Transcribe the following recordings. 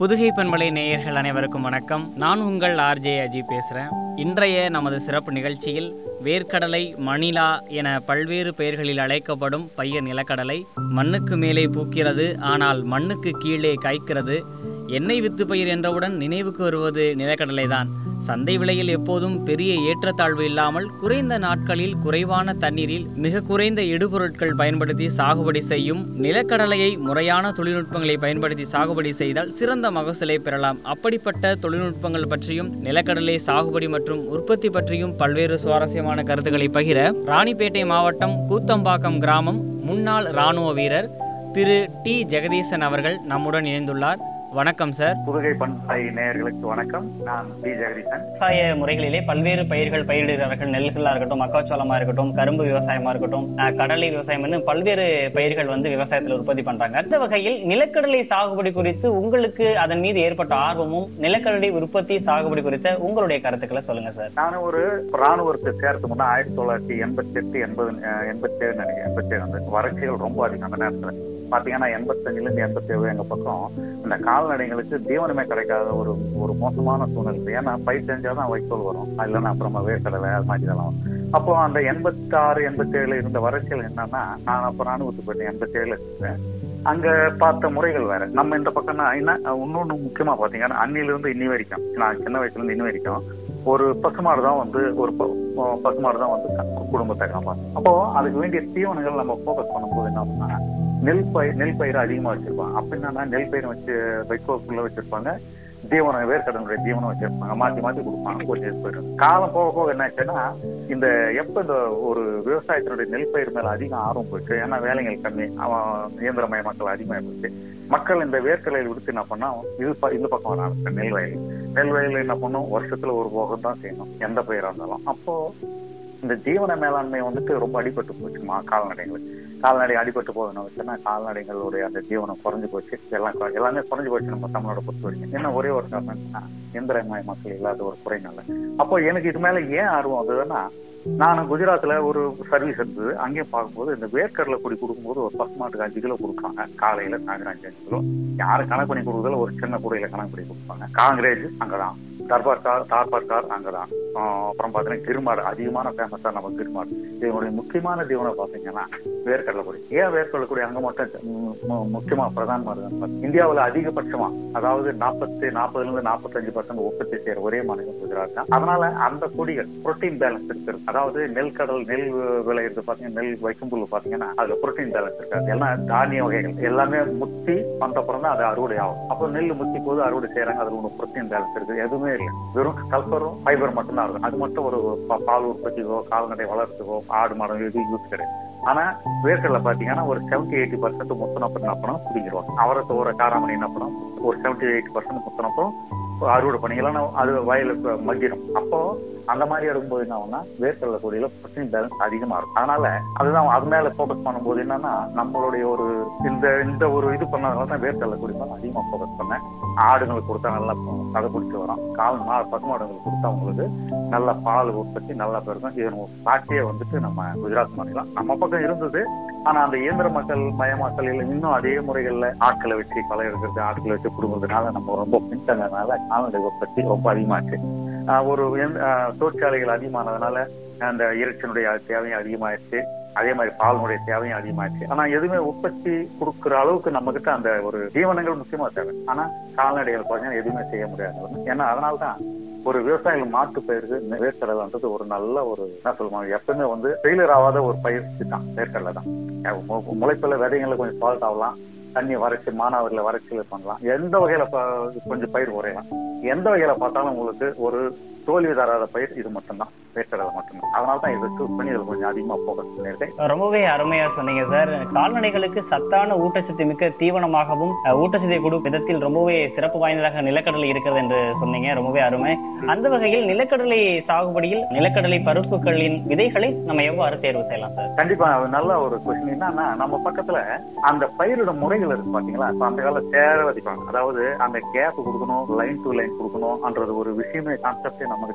புதுகை பண்பலை நேயர்கள் அனைவருக்கும் வணக்கம் நான் உங்கள் ஆர்ஜே அஜி பேசுகிறேன் இன்றைய நமது சிறப்பு நிகழ்ச்சியில் வேர்க்கடலை மணிலா என பல்வேறு பெயர்களில் அழைக்கப்படும் பைய நிலக்கடலை மண்ணுக்கு மேலே பூக்கிறது ஆனால் மண்ணுக்கு கீழே காய்க்கிறது எண்ணெய் வித்து பயிர் என்றவுடன் நினைவுக்கு வருவது நிலக்கடலை தான் சந்தை விலையில் எப்போதும் பெரிய ஏற்றத்தாழ்வு இல்லாமல் குறைந்த நாட்களில் குறைவான தண்ணீரில் மிக குறைந்த இடுபொருட்கள் பயன்படுத்தி சாகுபடி செய்யும் நிலக்கடலையை முறையான தொழில்நுட்பங்களை பயன்படுத்தி சாகுபடி செய்தால் சிறந்த மகசூலை பெறலாம் அப்படிப்பட்ட தொழில்நுட்பங்கள் பற்றியும் நிலக்கடலை சாகுபடி மற்றும் உற்பத்தி பற்றியும் பல்வேறு சுவாரஸ்யமான கருத்துக்களை பகிர ராணிப்பேட்டை மாவட்டம் கூத்தம்பாக்கம் கிராமம் முன்னாள் இராணுவ வீரர் திரு டி ஜெகதீசன் அவர்கள் நம்முடன் இணைந்துள்ளார் வணக்கம் சார் புதுகை பண்பை நேயர்களுக்கு வணக்கம் நான் டி ஜெகதீசன் விவசாய முறைகளிலே பல்வேறு பயிர்கள் பயிரிடுகிறார்கள் நெல்களா இருக்கட்டும் மக்காச்சோளமா இருக்கட்டும் கரும்பு விவசாயமா இருக்கட்டும் அஹ், கடலை விவசாயம் இன்னும் பல்வேறு பயிர்கள் வந்து விவசாயத்தில் உற்பத்தி பண்றாங்க அந்த வகையில் நிலக்கடலை சாகுபடி குறித்து உங்களுக்கு அதன் மீது ஏற்பட்ட ஆர்வமும் நிலக்கடலை உற்பத்தி சாகுபடி குறித்த உங்களுடைய கருத்துக்களை சொல்லுங்க சார் நான் ஒரு ராணுவத்தை சேர்த்து முன்னா ஆயிரத்தி தொள்ளாயிரத்தி எண்பத்தி எட்டு எண்பது எண்பத்தி ஏழு நினைக்கிறேன் எண்பத்தி ஏழு அந்த வறட்சிகள் ரொம்ப அதிகம் அந்த நேரத்துல பாத்தீங்கன்னா எண்பத்தஞ்சுல இருந்து எண்பத்தி ஏழு எங்க பக்கம் இந்த கால்நடைகளுக்கு தீவனமே கிடைக்காத ஒரு ஒரு மோசமான சூழ்நிலை இருக்கு. ஏன்னா பயிர் செஞ்சாதான் வைக்கோல் வரும் இல்லைன்னா அப்புறமா வேர்க்கடலை அது மாதிரி இதெல்லாம் வரும் அப்போ அந்த எண்பத்தி ஆறு எண்பத்தி ஏழுல இருந்த வறட்சிகள் என்னன்னா நான் அப்ப ராணுவத்துக்கு போயிட்டேன் எண்பத்தி ஏழுல இருந்தேன் அங்க பார்த்த முறைகள் வேற நம்ம இந்த பக்கம்னா என்ன இன்னொன்னு முக்கியமா பாத்தீங்கன்னா அன்னில இருந்து இன்னி வரைக்கும் நான் சின்ன வயசுல இருந்து இன்னி வரைக்கும் ஒரு பசுமாடு தான் வந்து ஒரு ப- ப- பசுமாடு தான் வந்து க- குடும்பத்தை காப்பாற்றும் அப்போ அதுக்கு வேண்டிய தீவனங்கள் நம்ம ஃபோக்கஸ் பண்ணும்போது என்ன பண்ணா நெல் பயிர் நெல் பயிர் அதிகமா வச்சிருப்பாங்க அப்ப என்னன்னா நெல் பயிர் வச்சு வைக்கோக்குள்ள வச்சிருப்பாங்க தீவனம் வேர்க்கடனுடைய தீவனம் வச்சிருப்பாங்க மாத்தி மாத்தி கொடுப்பாங்க கொஞ்சம் இது போயிடும் காலம் போக போக என்ன ஆச்சுன்னா இந்த எப்ப இந்த ஒரு விவசாயத்தினுடைய நெல் பயிர் மேல அதிகம் ஆர்வம் போயிட்டு ஏன்னா வேலைகள் கம்மி அவன் இயந்திரமய மக்கள் அதிகமாக போச்சு மக்கள் இந்த வேர்க்கடலையை விடுத்து என்ன பண்ணா இது ப- இந்த பக்கம் வர ஆரம்பிச்சு நெல் வயல் நெல் வயல்ல என்ன பண்ணும் வருஷத்துல ஒரு போகம் தான் செய்யணும் எந்த பயிரா இருந்தாலும் அப்போ இந்த ஜீவன மேலாண்மை வந்துட்டு ரொம்ப அடிபட்டு போச்சுமா கால்நடைகளுக்கு கால்நடை அடிபட்டு போகணும் வச்சுன்னா கால்நடைகளுடைய அந்த ஜீவனம் குறைஞ்சு போச்சு எல்லாம் குறை- எல்லாமே குறைஞ்சு போச்சு நம்ம தமிழோட பொறுத்த வரைக்கும் என்ன ஒரே ஒரு காரணம் என்னன்னா, இயந்திரமய மக்கள் இல்லாத ஒரு குறைனால அப்போ எனக்கு இது மேல ஏன் ஆர்வம் வந்ததுன்னா நான் குஜராத்ல ஒரு சர்வீஸ் இருந்தது அங்கேயும் பார்க்கும்போது இந்த வேர்க்கடலை பொடி கொடுக்கும்போது ஒரு பசு மாட்டுக்கு அஞ்சு கிலோ கொடுப்பாங்க காலையில சாயந்தரம் அஞ்சு அஞ்சு கிலோ யாரு கணக்கு பண்ணி கொடுக்குறதுல ஒரு சின்ன கூடையில கணக்கு பண்ணி கொடுப்பாங்க காங்கிரேஜ் அங்கதான் தர்பார் கார் தார்பார் கார் அங்கதான் ஆஹ் அப்புறம் பாத்தீங்கன்னா கிருமாடு அதிகமான ஃபேமஸா நம்ம கிருமாடு இதனுடைய முக்கியமான தீவனம் பாத்தீங்கன்னா வேர்க்கடலை பொடி ஏன் வேர்க்கடலை பொடி அங்க மட்டும் மு- மு- முக்கியமா பிரதானமா இருக்கு இந்தியாவுல அதிகபட்சமா அதாவது நாற்பத்தி நாற்பதுல இருந்து நாற்பத்தஞ்சு பர்சன்ட் உற்பத்தி செய்யற ஒரே மாநிலம் குஜராத் தான் அதனால அந்த கொடிகள் புரோட்டீன் பேலன்ஸ் இருக்கிறது அதாவது நெல் கடல் நெல் விளையிறது பாத்தீங்கன்னா நெல் வைக்கும்புல் பாத்தீங்கன்னா அதுல புரோட்டீன் பேலன்ஸ் இருக்காது எல்லாம் தானிய வகைகள் எல்லாமே முத்தி வந்த அப்புறம் தான் அது அறுவடை ஆகும் அப்போ நெல் முத்தி போது அறுவடை செய்யறாங்க அதுல ஒன்று புரோட்டீன் பேலன்ஸ் இருக்கு எதுவுமே இல்லை வெறும் கல்பரும் ஃபைபர் மட்டும் தான் இருக்கும் அது மட்டும் ஒரு பா- பால் உற்பத்திக்கோ கால்நடை வளர்த்துக்கோ ஆடு மாடு இது யூஸ் கிடையாது ஆனா வேர்க்கடலை பாத்தீங்கன்னா ஒரு செவன்டி எயிட்டி பர்சன்ட் முத்தனப்பறம் என்ன பண்ணணும் பிடிங்கிடுவாங்க அவரத்து ஒரு காராமணி என்ன பண்ணணும் ஒரு செவன்டி எயிட்டி பர்சன்ட் முத்தனப்பறம் அறுவடை பண்ணி இல்லைன்னா அது வயலுக்கு மக்கிடும் அப்போ அந்த மாதிரி இருக்கும்போது என்ன ஆகும்னா வேர்க்கடலை கொடியில புரோட்டீன் பேலன்ஸ் அதிகமா இருக்கும் அதனால அதுதான் அது மேல ஃபோக்கஸ் பண்ணும்போது என்னன்னா நம்மளுடைய ஒரு இந்த இந்த ஒரு இது பண்ணதுனால தான் வேர்க்கடலை கொடி மேல அதிகமா ஃபோக்கஸ் பண்ணேன் ஆடுங்களுக்கு கொடுத்தா நல்லா அதை குடிச்சு வரும் கால் மா பசுமாடுங்களுக்கு கொடுத்தா அவங்களுக்கு நல்ல பால் உற்பத்தி நல்லா பெருக்கும் இது நம்ம சாட்சியே வந்துட்டு நம்ம குஜராத் மாநிலம் நம்ம பக்கம் இருந்தது ஆனா அந்த இயந்திர மக்கள் மயமாக்கல் இல்லை இன்னும் அதே முறைகள்ல ஆட்களை வச்சு களை எடுக்கிறது ஆட்களை வச்சு கொடுக்கறதுனால நம்ம ரொம்ப பின்தங்கனால கால்நடை உற்பத்தி ரொம்ப அதிகமாச்சு ஆஹ் ஒரு எந்த- ஆஹ் தொழிற்சாலைகள் அதிகமானதுனால அந்த இறைச்சியினுடைய தேவையும் அதிகமாயிருச்சு அதே மாதிரி பாலினுடைய தேவையும் அதிகமாச்சு ஆனா எதுவுமே உற்பத்தி கொடுக்குற அளவுக்கு நம்ம கிட்ட அந்த ஒரு தீவனங்கள் முக்கியமா தேவை ஆனா கால்நடைகள் பார்த்தீங்கன்னா எதுவுமே செய்ய முடியாது ஏன்னா அதனால தான் ஒரு விவசாயிகள் மாட்டு பயிருக்கு வேர்க்கடலைன்றது ஒரு நல்ல ஒரு என்ன சொல்லுவாங்க எப்பவுமே வந்து ஃபெயிலியர் ஆகாத ஒரு பயிற்சி தான் வேர்க்கடலை தான் அஹ் மு- முளைப்புல விதைகளை கொஞ்சம் ஃபால்ட் ஆகலாம் தண்ணி வறட்சி மானாவரில் வறட்சியில் பண்ணலாம் எந்த வகையில ப- கொஞ்சம் பயிர் குறையலாம் எந்த வகையில பார்த்தாலும் உங்களுக்கு ஒரு தோல்வி தராத பயிர் இது மட்டும்தான் வேர்க்கடலை மட்டும்தான் அதனால தான் இதை சூஸ் பண்ணி இதில் கொஞ்சம் அதிகமா ஃபோக்கஸ் பண்ணியிருக்கேன் ரொம்பவே அருமையா சொன்னீங்க சார் கால்நடைகளுக்கு சத்தான ஊட்டச்சத்து மிக்க தீவனமாகவும் அஹ், ஊட்டச்சத்தை கொடுக்கும் விதத்தில் ரொம்பவே சிறப்பு வாய்ந்ததாக நிலக்கடலை இருக்கிறது என்று சொன்னீங்க ரொம்பவே அருமை அந்த வகையில் நிலக்கடலை சாகுபடியில் நிலக்கடலை பருப்புகளின் விதைகளை நம்ம எவ்வாறு தேர்வு செய்யலாம் சார் கண்டிப்பா அது நல்ல ஒரு கொஸ்டின் என்னன்னா நம்ம பக்கத்துல அந்த பயிரோட முறைகள் இருக்கு பாத்தீங்களா இப்ப அந்த கால சேர விதைப்பாங்க அதாவது அந்த கேப் கொடுக்கணும் லைன் டு லைன் கொடுக்கணும்ன்றது ஒரு விஷயமே கான்செப்டே நம்ம கிட்ட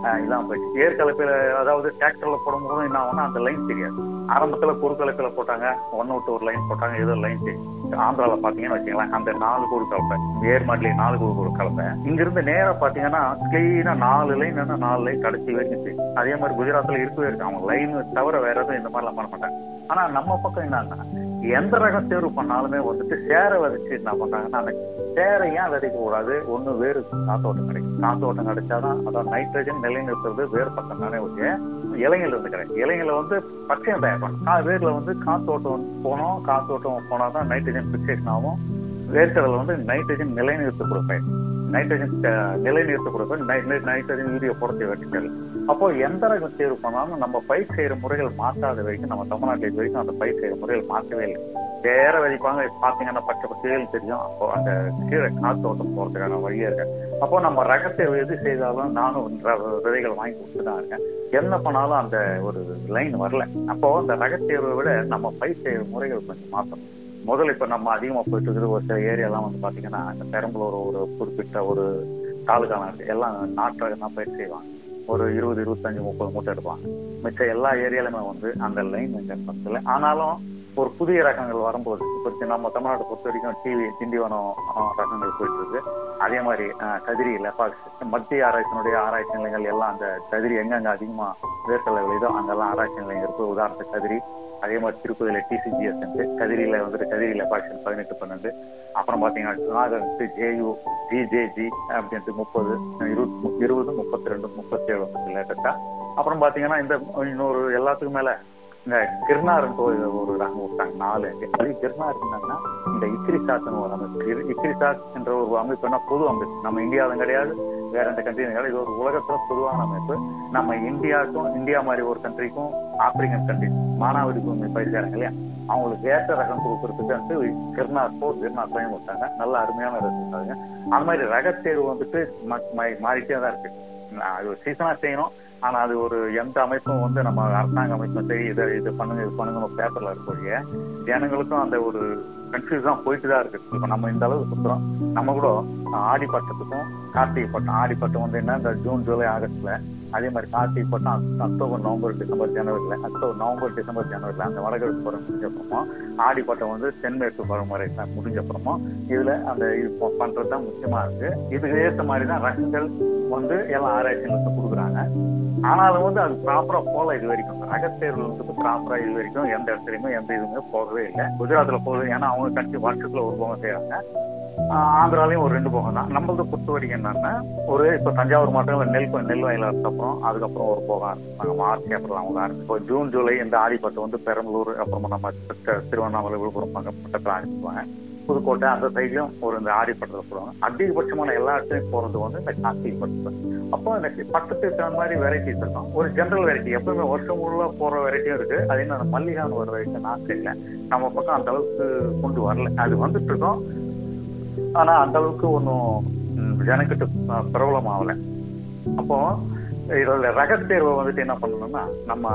ஆஹ் இதான் போயிடுச்சு ஏர் கலப்பையில அதாவது டிராக்டர்ல போடும்போது என்ன ஆகும்னா அந்த லைன் தெரியாது ஆரம்பத்துல குறு கலப்பையில போட்டாங்க ஒன்னு விட்டு ஒரு லைன் போட்டாங்க ஏதோ லைன் தெரியும் ஆந்திரால பாத்தீங்கன்னு வச்சுக்கலாம் அந்த நாலு கூறு கலப்பை ஏர் மாடலே நாலு கூறு கூறு கலப்பை இங்க இருந்து நேரா பாத்தீங்கன்னா கிளீனா நாலு லைன் நாலு லைன் கடைசி வரைக்கும் தெரியும். அதே மாதிரி குஜராத்ல இருக்கவே இருக்கு அவங்க லைன் தவிர வேற எதுவும் இந்த மாதிரிலாம் பண்ண மாட்டாங்க ஆனா நம்ம பக்கம் என்னன்னா எந்த ரகம் தேர்வு பண்ணாலுமே வந்துட்டு சேரை விதைச்சு என்ன பண்றாங்கன்னா அந்த சேரை ஏன் விதைக்க கூடாது ஒண்ணு வேறு காத்தோட்டம் கிடைக்கும் காத்தோட்டம் கிடைச்சாதான் அதான் நைட்ரஜன் நிலைநிறுத்துறது வேறு பக்கம் தானே ஒழிய இலைகள் இருந்து கிடைக்கும் இலைகளை வந்து பச்சையம் தயார் பண்ணும் கா- வேர்ல வந்து காத்தோட்டம் போனோம் காத்தோட்டம் போனாதான் நைட்ரஜன் பிக்சேஷன் ஆகும் வேர்க்கடலை வந்து நைட்ரஜன் நிலைநிறுத்தக்கூடிய பயிர் நைட்ரஜன் அஹ், நிலைநிறுத்தக்கூடிய பயிர் நை- நை- நைட்ரஜன் யூரியா புறத்தை வெட்டிக்கல் அப்போ எந்த ரகம் தேர்வு பண்ணாலும் நம்ம பயிர் செய்யற முறைகள் மாற்றாத வரைக்கும் நம்ம தமிழ்நாட்டில் இது வரைக்கும் அந்த பயிர் செய்யற முறைகள் மாற்றவே இல்லை வேற விதைப்பாங்க இப்ப பாத்தீங்கன்னா பச்சை பச்சைகள் தெரியும் அப்போ அந்த கீழே காத்தோட்டம் போறதுக்கான வழியா இருக்கு அப்போ நம்ம ரகத்தை எது செய்தாலும் நானும் ர- விதைகள் வாங்கி கொடுத்து தான் இருக்கேன் என்ன பண்ணாலும் அந்த ஒரு லைன் வரல அப்போ அந்த ரகத்தேர்வை விட நம்ம பயிர் செய்யற முறைகள் கொஞ்சம் மாற்றணும் முதல்ல இப்ப நம்ம அதிகமா போயிட்டு இருக்குது ஒரு சில ஏரியாலாம் வந்து பாத்தீங்கன்னா இந்த பெரம்பலூர் ஒரு குறிப்பிட்ட ஒரு தாலுகாலாம் இருக்கு எல்லாம் நாட்டு ரகம் தான் பயிர் செய்வாங்க ஒரு இருபது இருபத்தஞ்சு முப்பது மூட்டை எடுப்பாங்க மிச்ச எல்லா ஏரியாலுமே வந்து அந்த லைன் மெயின்டைன் பண்ணல ஆனாலும் ஒரு புதிய ரகங்கள் வரும்போது இப்போ நம்ம தமிழ்நாட்டை பொறுத்த வரைக்கும் டிவி திண்டிவனம் ஆஹ், ரகங்கள் போயிட்டு இருக்கு அதே மாதிரி ஆஹ், கதிரி லெபாக்ஸ் மத்திய ஆராய்ச்சியினுடைய ஆராய்ச்சி நிலையங்கள் எல்லாம் அந்த கதிரி எங்கெங்க அதிகமா வேர்க்கடலை விளையுதோ அங்கெல்லாம் ஆராய்ச்சி நிலையம் இருக்கு உதாரணத்துக்கு கதிரி அதே மாதிரி திருப்பதியில டிசிஜிஎஸ் இருக்கு கதிரியில வந்துட்டு கதிரி லெபாக்ஷன் பதினெட்டு பன்னெண்டு அப்புறம் பாத்தீங்கன்னா நாகருக்கு ஜேயு ஜிஜேஜி அப்படின்ட்டு முப்பது இருபது இருபது முப்பத்தி ரெண்டு முப்பத்தி ஏழு வந்து லேட்டஸ்டா அப்புறம் பாத்தீங்கன்னா இந்த இன்னொரு எல்லாத்துக்கும் மேல இந்த கிர்னார்னு ஒரு ஒரு ரகம் விட்டாங்க நாலு அஞ்சு அது கிர்னார் இருந்தாங்கன்னா இந்த இக்ரிசாத்னு ஒரு அமைப்பு இரு- இக்ரிசாத் என்ற ஒரு அமைப்புனா பொது அமைப்பு நம்ம இந்தியாவிலும் கிடையாது வேற எந்த கண்ட்ரியும் கிடையாது இது ஒரு உலகத்துல பொதுவான அமைப்பு நம்ம இந்தியாவுக்கும் இந்தியா மாதிரி ஒரு கண்ட்ரிக்கும் ஆப்பிரிக்கன் கண்ட்ரி மானாவரி பூமி பயிர்ச்சாரங்க இல்லையா அவங்களுக்கு ஏற்ற ரகம் கொடுக்கறதுக்கு வந்து கிர்னார் போ கிர்னார் பயன் விட்டாங்க நல்ல அருமையான ரகம் அந்த மாதிரி ரகத்தேர்வு வந்துட்டு ம- மா- மாறிட்டே தான் இருக்கு நான் அது சீசனா செய்யணும் ஆனா அது ஒரு எந்த அமைப்பும் வந்து நம்ம அரசாங்க அமைப்பும் சரி இதை இது பண்ணுங்க இது பண்ணுங்க பேப்பர்ல இருக்கக்கூடிய ஜனங்களுக்கும் அந்த ஒரு கன்ஃபியூஸ் தான் போயிட்டு தான் இருக்கு இப்ப நம்ம இந்த அளவு சுத்துறோம் நம்ம கூட ஆடி பட்டத்துக்கும் கார்த்திகை பட்டம் ஆடி பட்டம் வந்து என்ன இந்த ஜூன் ஜூலை ஆகஸ்ட்ல அதே மாதிரி கார்த்திகை பட்டம் அக்~ அக்டோபர் நவம்பர் டிசம்பர் ஜனவரில அக்டோபர் நவம்பர் டிசம்பர் ஜனவரில அந்த வடகிழக்கு பருவம் முடிஞ்ச அப்புறமா ஆடி பட்டம் வந்து தென்மேற்கு பருவமழை தான் முடிஞ்ச அப்புறமா இதுல அந்த இது ப- பண்றதுதான் முக்கியமா இருக்கு இதுக்கு ஏற்ற மாதிரி தான் ரகங்கள் வந்து எல்லாம் ஆராய்ச்சிகளுக்கு கொடுக்குறாங்க ஆனாலும் வந்து அது ப்ராப்பரா போல இது வரைக்கும் ரகத்தேர்வு வந்து ப்ராப்பரா இது வரைக்கும் எந்த இடத்துலயுமே எந்த இதுவுமே போகவே இல்லை குஜராத்ல போகுது ஏன்னா அவங்க கண்ட்ரி வருஷத்துல ஒரு போகம் செய்யறாங்க ஆஹ் ஆந்திராலையும் ஒரு ரெண்டு போகம் தான் நம்மளது பொறுத்த வரைக்கும் என்னன்னா ஒரு இப்ப தஞ்சாவூர் மாவட்டங்கள் நெல் கொ- நெல் வயல அப்புறம் அதுக்கப்புறம் ஒரு போகம் ஆரம்பிப்பாங்க மார்ச் ஏப்ரல் அவங்க ஆரம்பிச்சு இப்போ ஜூன் ஜூலை இந்த ஆடிப்பட்டு வந்து பெரம்பலூர் அப்புறமா நம்ம தி- திருவண்ணாமலை விழுப்புரம் பக்கம் பக்கத்துல ஆரம்பிப்பாங்க புதுக்கோட்டை அந்த சைட்லயும் ஒரு இந்த ஆடிப்பட்டத்துல போடுவாங்க அதிகபட்சமான எல்லா இடத்துலயும் போறது வந்து இந்த கார்த்திகை பட்டத்துல அப்போ இந்த பட்டத்துக்கு தகுந்த மாதிரி வெரைட்டிஸ் இருக்கும் ஒரு ஜென்ரல் வெரைட்டி எப்பவுமே வருஷம் முழுவா போற வெரைட்டியும் இருக்கு அது என்ன மல்லிகான்னு ஒரு வெரைட்டி நாட்டு இல்லை நம்ம பக்கம் அந்த அளவுக்கு கொண்டு வரல அது வந்துட்டு இருக்கோம் ஆனா அந்த அளவுக்கு ஒன்றும் ஜனக்கிட்ட அஹ், பிரபலம் ஆகல அப்போ இதோட ரகத்தேர்வை வந்துட்டு என்ன பண்ணணும்னா நம்ம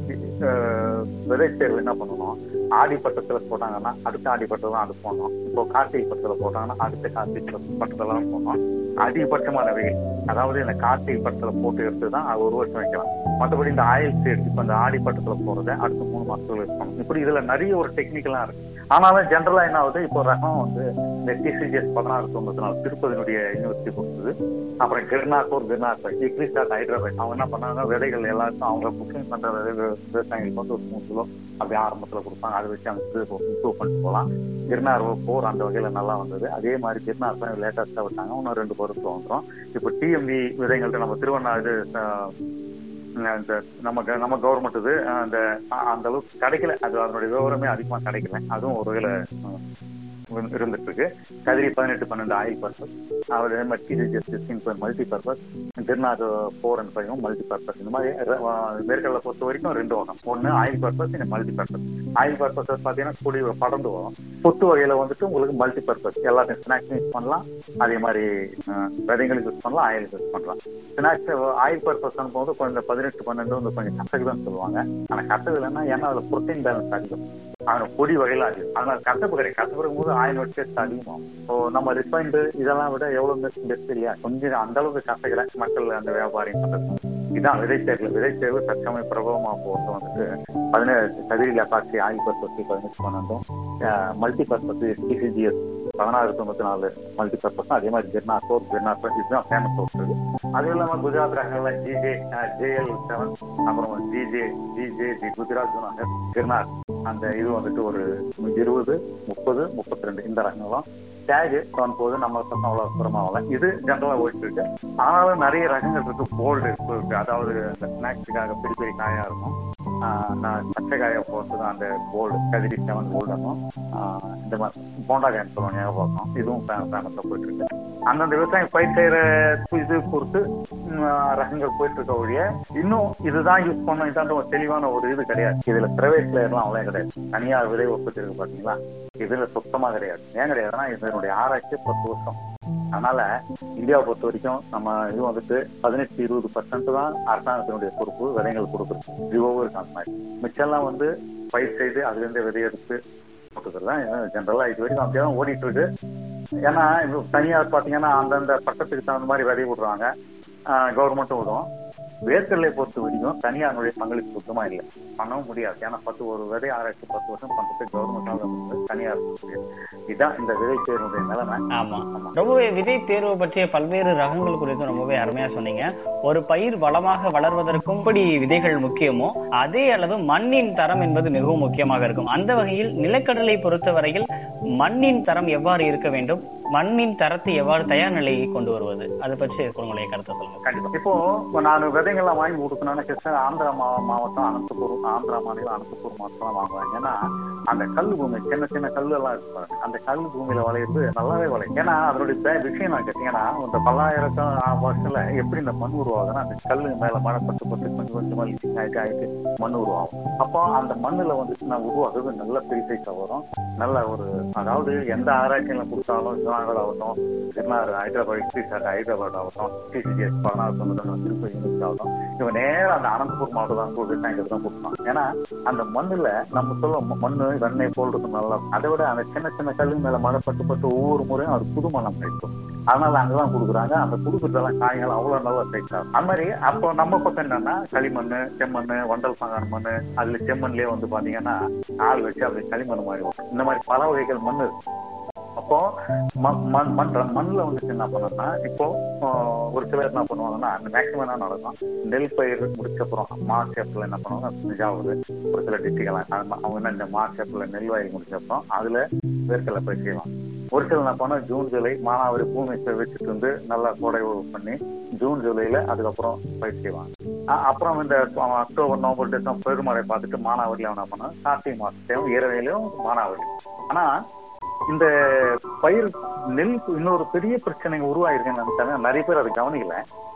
அஹ், விதை தேர்வு என்ன பண்ணணும் ஆடி பட்டத்துல போட்டாங்கன்னா அடுத்த ஆடி பட்டம் தான் அது போடணும் இப்போ கார்த்திகை பட்டத்துல போட்டாங்கன்னா அடுத்த கார்த்திகை பட்டத்துல தான் போடணும் அதிகபட்சமான வெயில் அதாவது இந்த கார்த்திகை பட்டத்துல போட்டு எடுத்து தான் அது ஒரு வருஷம் வைக்கலாம் மற்றபடி இந்த ஆயில் சீட் இப்போ இந்த ஆடி பட்டத்துல போறதை அடுத்த மூணு மாசத்துல இருக்கணும் இப்படி இதுல நிறைய ஒரு டெக்னிக்கலா இருக்கு ஆனாலும் ஜென்ரலா என்ன ஆகுது இப்போ ரகம் வந்து இந்த டிசிஜிஎஸ் பதினாறு தொண்ணூத்தி நாலு திருப்பதினுடைய யூனிவர்சிட்டி கொடுத்தது அப்புறம் கிர்னாக்கூர் கிர்னாக்கூர் இக்ரிசாட் ஹைதராபாத் அவங்க என்ன பண்ணாங்க விதைகள் எல்லாருக்கும் அவங்க புக்கிங் பண்ற விதை விவசாயிகளுக்கு வந்து ஒரு மூணு கிலோ அப்படி ஆரம்பத்துல கொடுப்பாங்க அதை வச்சு அவங்க இம்ப்ரூவ் பண்ணிட்டு போகலாம் கிர்னார் போர் அந்த வகையில நல்லா வந்தது அதே மாதிரி கிர்னார் தான் லேட்டஸ்டா விட்டாங்க இன்னும் ரெண்டு பொருட்கள் வந்துடும் இப்போ டிஎம்பி விதைகள்ட்ட நம்ம திருவண்ணா இது அஹ், இந்த நம்ம க- நம்ம கவர்மெண்ட் இது அஹ், அந்த அ- அந்த அளவுக்கு கிடைக்கல அது அதனுடைய விவரமே அதிகமா கிடைக்கல அதுவும் ஒரு வகையில அஹ், இருந்து- இருந்துட்டு இருக்கு கதிரி பதினெட்டு பன்னெண்டு ஆயில் பர்பஸ் அவர் அதே மாதிரி டிஜிஎஸ் சிக்ஸ்டீன் மல்டி பர்பஸ் திருநாடு four and five multi purpose இந்த மாதிரி ர- அஹ், வேர்க்கடலை பொறுத்த வரைக்கும் ரெண்டு வகம் ஒன்னு ஆயில் பர்பஸ் இந்த மல்டி பர்பஸ் ஆயில் பர்பஸ் பாத்தீங்கன்னா கூடி படர்ந்து வரும் பொத்து வகையில வந்துட்டு உங்களுக்கு மல்டி பர்பஸ் எல்லாத்தையும் ஸ்நாக்ஸ் யூஸ் பண்ணலாம் அதே மாதிரி அஹ், விதைங்களுக்கு யூஸ் பண்ணலாம் ஆயிலுக்கு யூஸ் பண்ணலாம் ஸ்நாக்ஸ் ஆயில் பர்பஸ் போது கொஞ்சம் பதினெட்டு பன்னெண்டு வந்து கொஞ்சம் கசகுதான் சொல்லுவாங்க ஆனா கசகு இல்லைன்னா ஏன்னா அதுல புரோட்டீன் பேலன்ஸ் அதிகம் அதனால பொடி வகையில அதிகம் அதனால கசப்பு கிடையாது கசப்பு போது ஆயில் டேஸ்ட் அதிகமாகும் ஸோ நம்ம ரிஃபைண்டு இதெல்லாம் விட எவ்வளவு பெஸ்ட் பெஸ்ட் இல்லையா கொஞ்சம் அந்த அளவுக்கு கசக்கல மக்கள் அந்த வியாபாரம் பண்றது இதான் விதைத்தேர்வு விதைத்தேர்வு தற்சமய பிரபலமா போட்டு வந்துட்டு பதினேழு கதிரில் அக்காட்சி ஆயில் பர்பஸ் பதினெட்டு பன்னெண்டும் மல்டி பர்பஸ் டிசிஜிஎஸ் பதினாறு தொண்ணூத்தி நாலு மல்டி பர்பஸ் அதே மாதிரி கிர்னார் ஃபோர் கிர்னார் ஃபோர் இதுதான் ஃபேமஸ் ஹோட்டல் அது இல்லாம குஜராத் ரகங்கள்ல ஜிஜே ஜேஎல் செவன் அப்புறம் GJ GJ G Gujarat Junagadh Girnar அந்த இது வந்துட்டு ஒரு இருபது முப்பது முப்பத்தி ரெண்டு இந்த ரகங்களும் டேக் போது நம்ம பக்கம் அவ்வளவு புறமாகல இது ஜென்ரலா போயிட்டு இருக்கு ஆனாலும் நிறைய ரகங்கள் இருக்கு போல்டு இருக்கு அதாவது இந்த ஸ்நாக்ஸுக்காக பெரிய பெரிய காயா இருக்கும் ஆஹ் நான் பச்சை காயை போட்டு அந்த போல்டு கதிரி செவன் போல்டனும் இந்த மாதிரி போண்டா காயின் சொல்லுவாங்க ஞாபகம் இதுவும் ஃபேமஸா போயிட்டு இருக்கு அந்தந்த விவசாயம் பயிர் செய்யற இது பொறுத்து உம், ரகங்கள் போயிட்டு இருக்க ஒழிய இன்னும் இதுதான் யூஸ் பண்ணணும் இதாண்ட ஒரு தெளிவான ஒரு இது கிடையாது இதுல பிரைவேட் பிளேயர்லாம் அவ்வளோ கிடையாது தனியார் விதை உற்பத்தி இருக்கு பாத்தீங்களா இதுல சுத்தமா கிடையாது ஏன் கிடையாதுன்னா இதனுடைய ஆராய்ச்சி பத்து வருஷம் அதனால இந்தியாவை பொறுத்த வரைக்கும் நம்ம இது வந்துட்டு பதினெட்டு இருபது பர்சன்ட் தான் அரசாங்கத்தினுடைய பொறுப்பு விதைகள் கொடுக்குறது ரிவோவும் இருக்கு அந்த மாதிரி மிச்சம்லாம் வந்து பயிர் செய்து அதுல இருந்து விதை எடுத்து போட்டுக்கிறது தான் ஜென்ரலா இது வரைக்கும் அப்படியே தான் ஓடிட்டு இருக்கு ஏன்னா இது தனியார் பாத்தீங்கன்னா அந்தந்த பட்டத்துக்கு தகுந்த மாதிரி விதை விடுறாங்க கவர்மெண்ட்டும் விடும் வேர்க்கடலை பொறுத்த வரைக்கும் தனியாருடைய பங்களிப்பு சுத்தமா இல்லை பண்ணவும் முடியாது ஏன்னா பத்து ஒரு விதை ஆராய்ச்சி பத்து வருஷம் பண்றது கவர்மெண்டால வந்து தனியார் முடியாது. இதான் இந்த விதை தேர்வுடைய நிலைமை ஆமா ஆமா. ரொம்பவே விதை தேர்வு பற்றிய பல்வேறு ரகங்கள் குறித்தும் ரொம்பவே அருமையா சொன்னீங்க ஒரு பயிர் வளமாக வளர்வதற்கும் இப்படி விதைகள் முக்கியமோ அதே அளவு மண்ணின் தரம் என்பது மிகவும் முக்கியமாக இருக்கும் அந்த வகையில் நிலக்கடலை பொறுத்தவரையில் மண்ணின் தரம் எவ்வாறு இருக்க வேண்டும் மண்ணின் தரத்தை எவ்வாறு தயார் நிலையை கொண்டு வருவது அதை பற்றி உங்களுடைய கருத்தை சொல்லுங்க கண்டிப்பா இப்போ இப்போ நான் விதைகள்லாம் வாங்கி கொடுக்கணும்னா கிருஷ்ண ஆந்திரா மா- மாவட்டம் அனந்தபுர் ஆந்திரா மாநிலம் அனந்தபுர் மாவட்டம் வாங்குவாங்க ஏன்னா அந்த கல் பூமி சின்ன சின்ன கல்லு எல்லாம் இருக்கு பாருங்க அந்த கல் பூமியில விளையிறது நல்லாவே விளையும் ஏன்னா அதனுடைய பே- விஷயம் நான் கேட்டீங்கன்னா இந்த பல்லாயிரக்கம் வருஷத்துல எப்படி இந்த மண் உருவாகுதுன்னா அந்த கல்லு மேல மழை பட்டு பட்டு கொஞ்சம் கொஞ்சமா லீக்கிங் ஆயிட்டு ஆயிட்டு மண் உருவாகும் அப்போ அந்த மண்ணுல வந்துட்டு நான் உருவாகுறது நல்ல பெரிய சைஸா வரும் நல்ல ஒரு அதாவது எந்த ஆராய்ச்சியில கொடுத்தாலும் ஜுனாகல் ஆகட்டும் திருநாடு ஹைதராபாத் ஸ்ரீசாட் ஹைதராபாத் ஆகட்டும் டிசிஜிஎஸ் பதினாறு தொண்ணூறு திருப்பதி யூனிவர்சிட்டி ஆகட்டும் இவன் நேரம் அந்த அனந்தபுர் மாவட்டம் தான் போட்டு டேங்கர் தான் கொடுப்பான் ஏன்னா அந்த மண்ணுல நம்ம சொல்ல மண்ணு வெண்ணெய் போல் இருக்கும் நல்லா இருக்கும். அதை விட அந்த சின்ன சின்ன கல்லு மேல மழை பட்டு பட்டு ஒவ்வொரு முறையும் அது புது மனம் கிடைக்கும் அதனால அங்கதான் கொடுக்குறாங்க அந்த கொடுக்குறதெல்லாம் காய்கள் அவ்வளவு நல்லா சைஸ் ஆகும் அது மாதிரி அப்போ நம்ம பக்கம் என்னன்னா களிமண் செம்மண் வண்டல் பாங்கான மண் அதுல செம்மண்லயே வந்து பாத்தீங்கன்னா ஆள் வச்சு அப்படி களிமண் மாதிரி வரும் இந்த மாதிரி பல வகைகள் மண் இருக்கு அப்போ மண் மண் மண் மண்ணில் வந்துட்டு என்ன பண்ணணும்னா இப்போ ஆஹ், ஒரு சிலர் என்ன பண்ணுவாங்கன்னா அந்த மேக்சிமம் என்ன நடக்கும் நெல் பயிர் முடிச்ச அப்புறம் மார்ச் ஏப்ரல் என்ன பண்ணுவாங்க நிஜாவது ஒரு சில டிஸ்ட்ரிக்ட்லாம் அவங்க என்ன இந்த மார்ச் ஏப்ரல் நெல் வயல் முடிச்ச அப்புறம் அதுல வேர்க்கடலை பயிர் செய்வாங்க ஒரு சில என்ன பண்ணா ஜூன் ஜூலை மானாவாரி பூமி வச்சுட்டு வந்து நல்லா கோடை உழவு பண்ணி ஜூன் ஜூலைல அதுக்கப்புறம் பயிர் செய்வாங்க அ- அப்புறம் இந்த அக்டோபர் நவம்பர் டிசம்பர் பெருமழை பார்த்துட்டு மானாவரியில என்ன பண்ணா கார்த்திகை மாசத்தையும் ஈரவையிலும் மானாவரி ஆனா இந்த பயிர் நெல் இன்னொரு பெரிய பிரச்சனை உருவாயிருக்குன்னு நினைச்சாங்க நிறைய பேர் அதை கவனிக்கல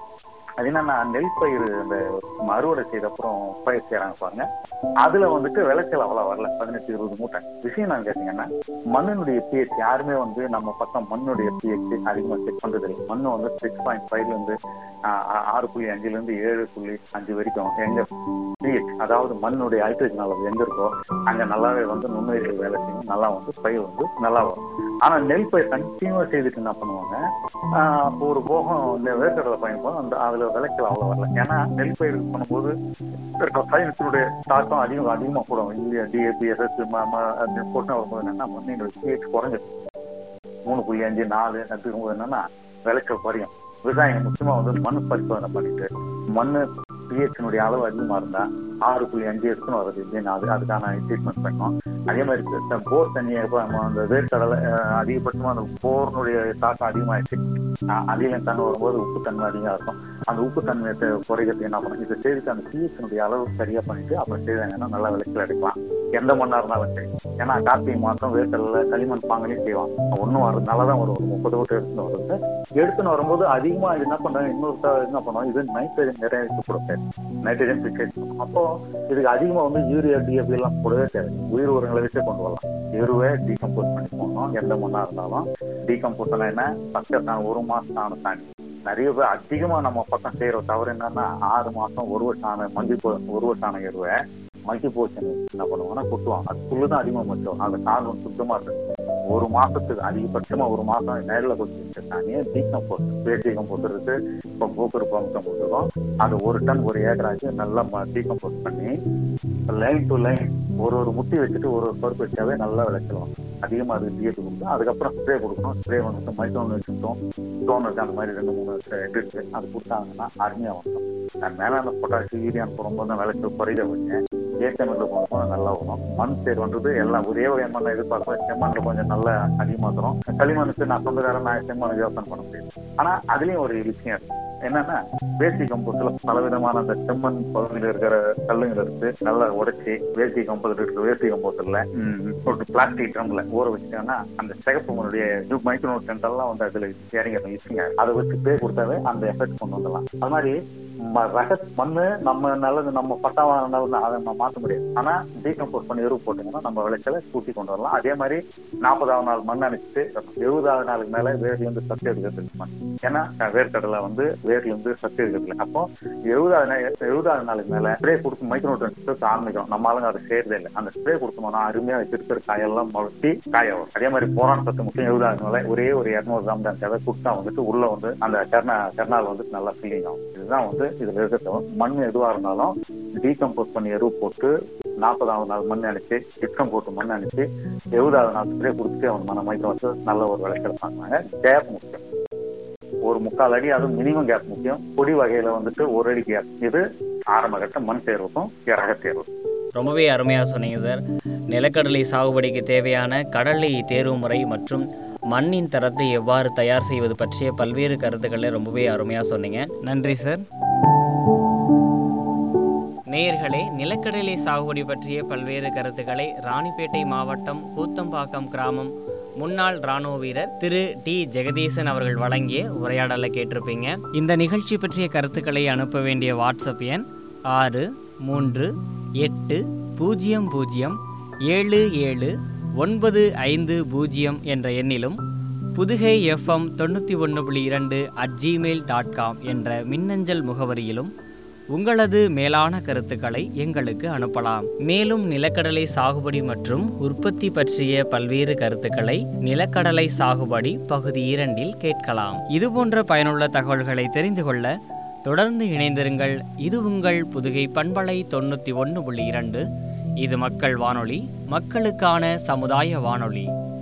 அது என்னன்னா நெல் பயிர் இந்த அறுவடை செய்த அப்புறம் பயிர் செய்யறாங்க பாருங்க அதுல வந்துட்டு விளைச்சல் அவ்வளவு வரல பதினெட்டு இருபது மூட்டை விஷயம் நான் கேட்டீங்கன்னா மண்ணினுடைய பிஹெச் யாருமே வந்து நம்ம பக்கம் மண்ணுடைய பிஹெச் அதிகமா செக் பண்றது இல்லை மண் வந்து சிக்ஸ் பாயிண்ட் ஃபைவ்ல இருந்து ஆஹ், ஆ- ஆறு புள்ளி அஞ்சுல இருந்து ஏழு புள்ளி அஞ்சு வரைக்கும் எங்க பிஹெச் அதாவது மண்ணுடைய ஹைட்ரஜன் அளவு எங்க இருக்கோ அங்க நல்லாவே வந்து நுண்ணுயிர்கள் வேலை செய்யும் நல்லா வந்து பயிர் வந்து நல்லா வரும் ஆனா நெல் பயிர் கண்டினியூவா செய்துட்டு என்ன பண்ணுவாங்க ஆஹ் அப்போ ஒரு போகம் இந்த வேர்க்கடலை பயன்போது அந்த அதுல விளைச்சல் அவ்வளவு வரல ஏன்னா நெல் பயிர் பண்ணும்போது சயின்ஸினுடைய தாக்கம் அதிகம் அதிகமா கூடும் இந்தியா டிஏபி எஸ்எஸ் போட்டு வரும்போது என்னன்னா மண்ணினுடைய பிஹெச் குறைஞ்சிடும் மூணு புள்ளி அஞ்சு நாலு அதுக்கு என்னன்னா விளைச்சல் குறையும் விவசாயம் முக்கியமா வந்து மண் பரிசோதனை பண்ணிட்டு மண்ணு பிஹெச்னுடைய அளவு அதிகமா இருந்தா ஆறு புள்ளி அஞ்சு எடுத்துன்னு வருது இல்லைன்னு அது அதுக்கான ட்ரீட்மெண்ட் பண்ணோம் அதே மாதிரி இந்த போர் தண்ணியை இப்போ நம்ம அந்த வேர்க்கடலை அஹ், அதிகபட்சமா அந்த போர்னுடைய தாக்கம் அதிகமாயிடுச்சு அஹ், அதிகம் தண்ணி வரும்போது உப்பு தன்மை அதிகமா இருக்கும் அந்த உப்பு தன்மையை தெ- குறைக்கிறதுக்கு என்ன பண்ணும் இதை செய்துட்டு அந்த பிஹெச்னுடைய அளவு சரியா பண்ணிட்டு அப்புறம் செய்தாங்கன்னா நல்லா விளைச்சல் எடுக்கலாம் எந்த மண்ணா இருந்தாலும் சரி ஏன்னா கார்த்திகை மாசம் வேர்க்கடலை களிமண் பாங்கலையும் செய்வான் ஒன்றும் வரும் நல்லா தான் வரும் ஒரு முப்பது ஓட்டு எடுத்துன்னு வருது எடுத்துன்னு வரும்போது அதிகமா இது என்ன பண்றாங்க இன்னொரு த- என்ன பண்ணுவோம் இது நைட்ரஜன் நிறைய கொடுப்பேன் நைட்ரஜன் பிக்சேட் அப்போ இதுக்கு அதிகமா வந்து யூரியா டிஎபி எல்லாம் கூடவே தேவை உயிர் உரங்களை வச்சே கொண்டு வரலாம் எருவை டீகம்போஸ் பண்ணி போடணும் எந்த மண்ணா இருந்தாலும் டீகம்போஸ் என்ன ஃபர்ஸ்ட் நான் ஒரு மாசம் ஆன தாண்டி நிறைய பேர் அதிகமா நம்ம பக்கம் செய்யற தவறு என்னன்னா ஆறு மாசம் ஒரு வருஷம் ஆன மல்டி ஒரு வருஷம் ஆன எருவை மல்டி போர்ஷன் என்ன பண்ணுவாங்கன்னா கொட்டுவாங்க அது புல்லு தான் அதிகமா மச்சம் அந்த கார்பன் சுத்தமா இருக்கு ஒரு மாசத்துக்கு அதிகபட்சமா ஒரு மாசம் நேரில் கொட்டி வச்சிருக்காங்க டீக்கம் போட்டு பேசிக்கம் போட்டுருக்கு இப்போ பூக்கர் பம்பம் போட்டுருக்கோம் அது ஒரு டன் ஒரு ஏக்கராக்கு நல்லா டீக்கம் போட் பண்ணி லைன் டு லைன் ஒரு ஒரு முட்டி வச்சுட்டு ஒரு ஒரு பருப்பு வச்சாவே நல்லா விளைச்சலாம் அதிகமாக அது டிஎட்டு கொடுக்கும் அதுக்கப்புறம் ஸ்ப்ரே கொடுக்கணும் ஸ்ப்ரே வந்துட்டு மைக்ரோன் வச்சுட்டோம் ஸ்டோன் இருக்கு அந்த மாதிரி ரெண்டு மூணு இது இருக்கு அது கொடுத்தாங்கன்னா அருமையாக வந்துடும் நான் மேலே அந்த பொட்டாசி யூரியான் போடும்போது தான் விளைச்சல் குறையில வச்சேன் ஏக்கமில் போடும்போது நல்லா வரும் மண் சேர் வந்தது எல்லாம் ஒரே ஒரு மண்ணை எதிர்பார்ப்பேன் செம்மண்ணில் கொஞ்சம் நல்லா அதிகமாக தரும் களிமண்ணுக்கு நான் சொந்தக்காரன் நான் செம்மண் யோசனை பண்ண முடியும் ஆனா அதுலயும் ஒரு விஷயம் இருக்கு என்னன்னா வேஷ்டி கம்போஸ்ட்ல பல விதமான அந்த செம்மண் பகுதியில் இருக்கிற கல்லுங்கள் எடுத்து நல்லா உடைச்சி வேஷ்டி கம்போஸ்ட் இருக்கிற வேஷ்டி கம்போஸ்ட்ல ஒரு பிளாஸ்டிக் ட்ரம்ல ஊற வச்சிட்டோம்னா அந்த சிகப்பு மண்ணுடைய மைக்ரோ எல்லாம் வந்து அதுல இறங்கிடும் ஈஸியா அதை வச்சு பே கொடுத்தாவே அந்த எஃபெக்ட் கொண்டு வந்துடலாம் அது மாதிரி ம- ரக மண்ணு நம்ம நல்லது நம்ம பட்டாவான நல்லது அதை நம்ம மாற்ற முடியாது ஆனா டீகம்போஸ் பண்ணி எருவு போட்டீங்கன்னா நம்ம விளைச்சலை கூட்டி கொண்டு வரலாம் அதே மாதிரி நாற்பதாவது நாள் மண் அணைச்சிட்டு எழுபதாவது நாளுக்கு மேல வேர்ல இருந்து சத்து எடுக்கிறதுக்கு மண் ஏன்னா அஹ், வேர்க்கடலை வந்து வேர்ல இருந்து சத்து எடுக்கிறது அப்போ எழுபதாவது நா- எழுபதாவது நாளுக்கு மேல ஸ்ப்ரே கொடுத்து மைக்ரோ ஆரம்பிக்கும் நம்ம ஆளுங்க அதை செய்யறதே இல்லை அந்த ஸ்ப்ரே கொடுத்தோம்னா அருமையா வச்சிருக்கிற காயெல்லாம் முளைச்சி காய வரும் அதே மாதிரி போரான் சத்து மட்டும் எழுபதாவது நாள் ஒரே ஒரு இரநூறு கிராம் தான் தேவை கொடுத்தா வந்துட்டு உள்ள வந்து அந்த கர்னா கர்னால் வந்துட்டு நல்லா ஃபில்லிங் ஆகும் இதுதான் வந்து இதுல இருக்கிற மண் எதுவா இருந்தாலும் டீகம்போஸ் பண்ணி எருவு போட்டு நாற்பதாவது நாள் மண் அணைச்சு டிஸ்கம் போட்டு மண் அணைச்சு எழுபதாவது நாள் ஸ்ப்ரே கொடுத்துட்டு அவன் மன மைக்ரோ வந்து நல்ல ஒரு விளைச்சல் வாங்கினாங்க கேப் முக்கியம் ஒரு முக்கால் அடி அதுவும் மினிமம் கேப் முக்கியம் கொடி வகையில வந்துட்டு ஒரு அடி கேப் இது ஆரம்ப கட்ட மண் தேர்வுக்கும் ரக தேர்வு ரொம்பவே அருமையாக சொன்னீங்க சார் நிலக்கடலை சாகுபடிக்கு தேவையான கடலை தேர்வு முறை மற்றும் மண்ணின் தரத்தை எவ்வாறு தயார் செய்வது பற்றிய பல்வேறு கருத்துக்களை ரொம்பவே அருமையாக சொன்னீங்க நன்றி சார் நேயர்களே நிலக்கடலை சாகுபடி பற்றிய பல்வேறு கருத்துக்களை ராணிப்பேட்டை மாவட்டம் கூத்தம்பாக்கம் கிராமம் முன்னாள் ராணுவ வீரர் திரு டி ஜெகதீசன் அவர்கள் வழங்கிய உரையாடலை கேட்டிருப்பீங்க இந்த நிகழ்ச்சி பற்றிய கருத்துக்களை அனுப்ப வேண்டிய வாட்ஸ்அப் எண் ஆறு மூன்று எட்டு பூஜ்ஜியம் பூஜ்ஜியம் ஏழு ஏழு ஒன்பது ஐந்து பூஜ்ஜியம் என்ற எண்ணிலும் புதுகை எஃப்எம் தொண்ணூற்றி ஒன்று புள்ளி இரண்டு அட் ஜிமெயில் டாட் காம் என்ற மின்னஞ்சல் முகவரியிலும் உங்களது மேலான கருத்துக்களை எங்களுக்கு அனுப்பலாம் மேலும் நிலக்கடலை சாகுபடி மற்றும் உற்பத்தி பற்றிய பல்வேறு கருத்துக்களை நிலக்கடலை சாகுபடி பகுதி இரண்டில் கேட்கலாம் இதுபோன்ற பயனுள்ள தகவல்களை தெரிந்து கொள்ள தொடர்ந்து இணைந்திருங்கள் இது உங்கள் புதுகை பண்பலை தொண்ணூற்றி ஒன்று புள்ளி இரண்டு இது மக்கள் வானொலி மக்களுக்கான சமுதாய வானொலி